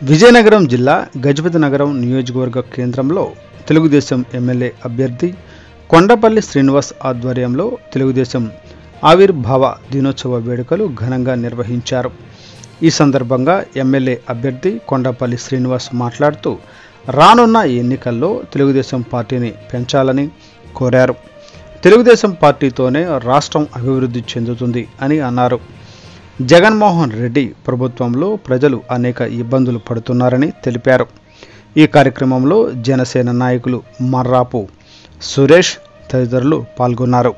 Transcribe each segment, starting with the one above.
విజయనగరం జిల్లా గజపతి నగరం నియోజకవర్గ కేంద్రంలో తెలుగుదేశం ఎమ్మెల్యే అభ్యర్థి కొండపల్లి శ్రీనివాస్ ఆధ్వర్యంలో తెలుగుదేశం ఆవిర్భావ దినోత్సవ వేడుకలు ఘనంగా నిర్వహించారు ఈ సందర్భంగా ఎమ్మెల్యే అభ్యర్థి కొండపల్లి శ్రీనివాస్ మాట్లాడుతూ రానున్న ఎన్నికల్లో తెలుగుదేశం పార్టీని పెంచాలని కోరారు తెలుగుదేశం పార్టీతోనే రాష్ట్రం అభివృద్ధి చెందుతుంది అని అన్నారు జగన్మోహన్ రెడ్డి ప్రభుత్వంలో ప్రజలు అనేక ఇబ్బందులు పడుతున్నారని తెలిపారు ఈ కార్యక్రమంలో జనసేన నాయకులు మర్రాపు సురేష్ తదితరులు పాల్గొన్నారు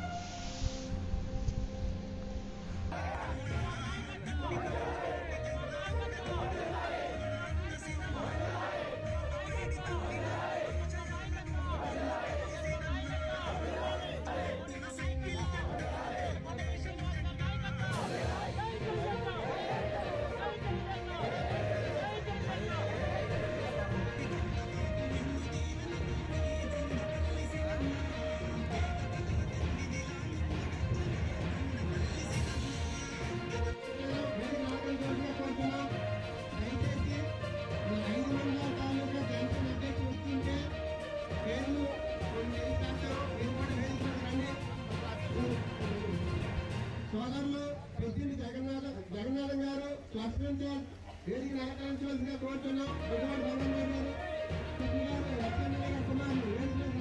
సోదరులు ప్రెసిడెంట్ జగన్నాథ జగన్నాథం గారు క్లస్టర్ ఇన్ఛార్జ్ వేదిక అలంకరించవలసిగా కోరుతున్నాం ఎటువంటి బంధం గారు లక్ష్మణ్ గారు కుమారులు వేదిక